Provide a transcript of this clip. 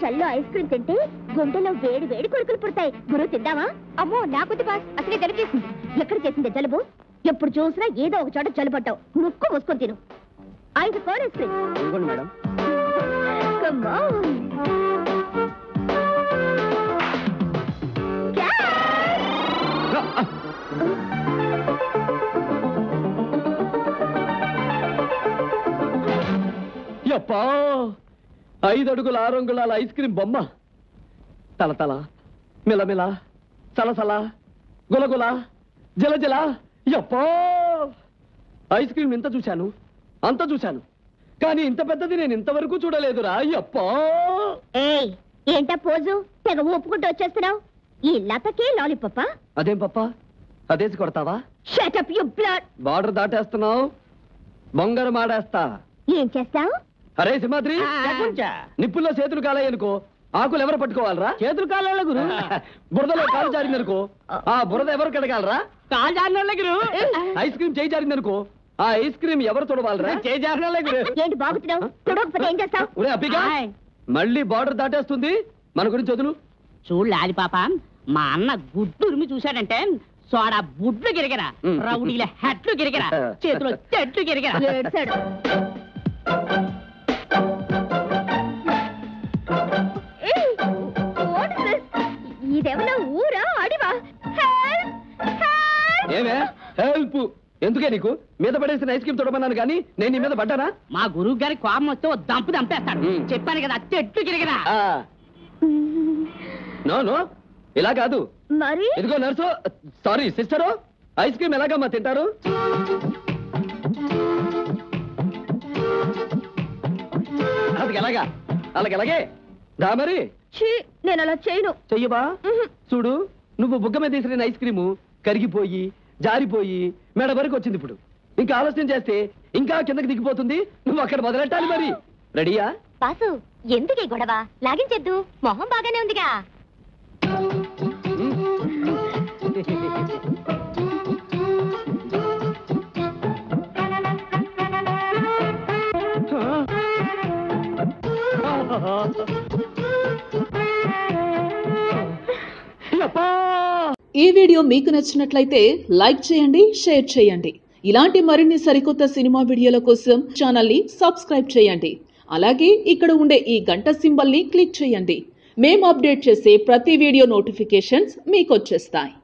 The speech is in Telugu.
చల్లో ఐస్ క్రీమ్ తింటే గుండెలో వేడి వేడి కొడుకులు పుడతాయి గురువు తిందామా అమ్మో నాకొద్దు బాస్ అసలే జలుబు చేసింది ఎక్కడ చేసింది జలుబు ఎప్పుడు చూసినా ఏదో ఒక చోట జలుబట్టావు ముక్కు మూసుకొని తిను ఐదు కోన్ ఐస్ క్రీమ్ ఇదిగోండి మేడం Come on. Cat! యప్పా ఐదు అడుగుల ఆరు అంగుళాల ఐస్ క్రీమ్ బొమ్మ తలతల మిలమిల సలసల గులగుల జలజల యప్పా ఐస్ క్రీమ్ ఇంత చూశాను అంత చూశాను కానీ ఇంత పెద్దది నేను ఇంతవరకు చూడలేదురా యప్పా ఏయ్ ఏంటా పోజు తెగ ఒప్పుకుంటూ వచ్చేస్తున్నావు ఈ లతకే లాలీపప్ప అదేం పప్ప అదేసి కొడతావా షటప్ యు బ్లడ్ బార్డర్ దాటేస్తున్నావు బొంగరు మాడేస్తా ఏం చేస్తావు అరే సింహాద్రి నిప్పుల్లో చేతులు కాలేయనుకో ఆకులు ఎవరు పట్టుకోవాలరా చేతులు కాళ్ళ గురు బురదలో కాలు జారిందనుకో ఆ బురద ఎవరు కడగాలరా కాలు జారిన గురు ఐస్ క్రీమ్ చేయి జారిందనుకో ఆ ఐస్ క్రీమ్ ఎవరు తొడవాలరా చేయి జారిన గురు ఏంటి బాగుతున్నావు చూడకపోతే ఏం చేస్తావు ఒరే అప్పిగా ఆయ్. మళ్ళీ బార్డర్ దాటేస్తుంది మన గురించి వదులు చూడు లాలి పాప మా అన్న గుడ్డు ఉరిమి చూశాడంటే సోడా బుడ్లు గిరిగరా ఉమ్. రౌడీల హెట్లు గిరిగరా చేతిలో చెట్లు గిరిగరా ఏడ్చాడు. ఏయ్, what is this? ఇదేమన్నా ఊరా అడివా Help! Help! ఏమే హెల్ప్ ఎందుకే నీకు మీద పడేసిన ఐస్ క్రీమ్ తొడమన్నాను కానీ నేను నీ మీద పడ్డానా మా గురువు గారి కోపం వస్తే ఓ దంపు దంపేస్తాడు ఉమ్. చెప్పాను కదా చెట్లు గిరిగరా ఆ, నో నో ఇలా కాదు మరి ఇదిగో nurse sorry sister ice cream ఎలాగమ్మా తింటారు అది ఎలాగా అలాగే అలాగే దా మరి ఛీ, నేను అలా చేయను చెయ్యబా ఉహు. చూడు నువ్వు బుగ్గ మీద తీసిన ఐస్ క్రీము కరిగిపోయి జారిపోయి మెడ వరకు వచ్చింది ఇప్పుడు ఇంకా ఆలస్యం చేస్తే ఇంకా కిందకి దిగిపోతుంది నువ్వు అక్కడ మొదలెట్టాలి మరి రెడీయా బాసు ఎందుకే గొడవ లాగించేద్దు మొహం బాగానే ఉందిగా యప్పా! ఈ వీడియో మీకు నచ్చినట్లయితే లైక్ చేయండి షేర్ చేయండి ఇలాంటి మరిన్ని సరికొత్త సినిమా వీడియోల కోసం ఛానల్ని సబ్స్క్రైబ్ చేయండి అలాగే ఇక్కడ ఉండే ఈ గంట సింబల్ని క్లిక్ చేయండి మేము అప్డేట్ చేసే ప్రతి వీడియో నోటిఫికేషన్స్ మీకు వచ్చేస్తాయి